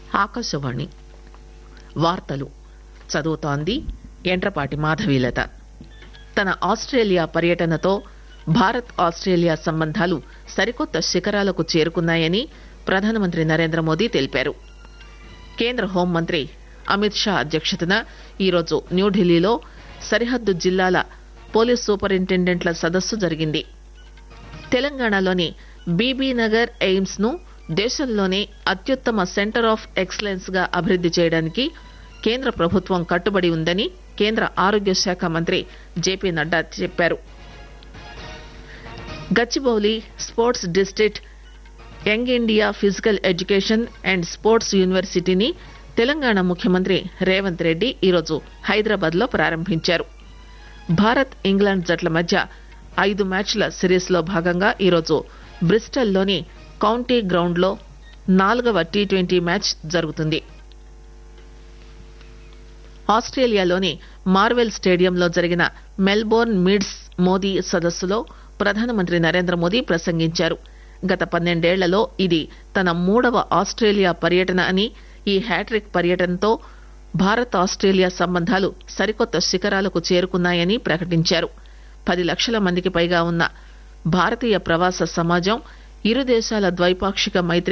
ఆకాశవాణి వార్తలు చదువుతోంది ఎంట్రపాటి మాధవీలత తన ఆస్ట్రేలియా పర్యటనతో భారత్ ఆస్ట్రేలియా సంబంధాలు సరికొత్త శిఖరాలకు చేరుకున్నాయని ప్రధానమంత్రి నరేంద్ర మోదీ తెలిపారు కేంద్ర హోంమంత్రి అమిత్ షా అధ్యక్షతన ఈరోజు న్యూఢిల్లీలో సరిహద్దు జిల్లాల పోలీస్ సూపరింటెండెంట్ల సదస్సు జరిగింది తెలంగాణలోని బీబీనగర్ ఎయిమ్స్ ను దేశంలోనే అత్యుత్తమ సెంటర్ ఆఫ్ ఎక్సలెన్స్ గా అభివృద్ది చేయడానికి కేంద్ర ప్రభుత్వం కట్టుబడి ఉందని కేంద్ర ఆరోగ్య శాఖ మంత్రి జేపీ నడ్డా చెప్పారు Gachibowli sports district young India physical education and sports యూనివర్సిటీని తెలంగాణ ముఖ్యమంత్రి రేవంత్ రెడ్డి ఈరోజు హైదరాబాద్ లో ప్రారంభించారు భారత్ ఇంగ్లాండ్ జట్ల మధ్య ఐదు మ్యాచ్ల సిరీస్ లో భాగంగా ఈరోజు బ్రిస్టల్ లోని కౌంటీ గ్రౌండ్ లో నాలుగవ టీ ట్వంటీ మ్యాచ్ జరుగుతుంది ఆస్ట్రేలియాలోని మార్వెల్ స్టేడియంలో జరిగిన మెల్బోర్న్ మిడ్స్ మోదీ సదస్సులో ప్రధానమంత్రి నరేంద్ర మోదీ ప్రసంగించారు గత పన్నెండేళ్లలో ఇది తన మూడవ ఆస్ట్రేలియా పర్యటన అని ఈ హ్యాట్రిక్ పర్యటనతో భారత్ ఆస్ట్రేలియా సంబంధాలు సరికొత్త శిఖరాలకు చేరుకున్నాయని ప్రకటించారు పది లక్షల మందికి పైగా ఉన్న భారతీయ ప్రవాస సమాజం ఇరు దేశాల ద్వైపాక్షిక మైత్రి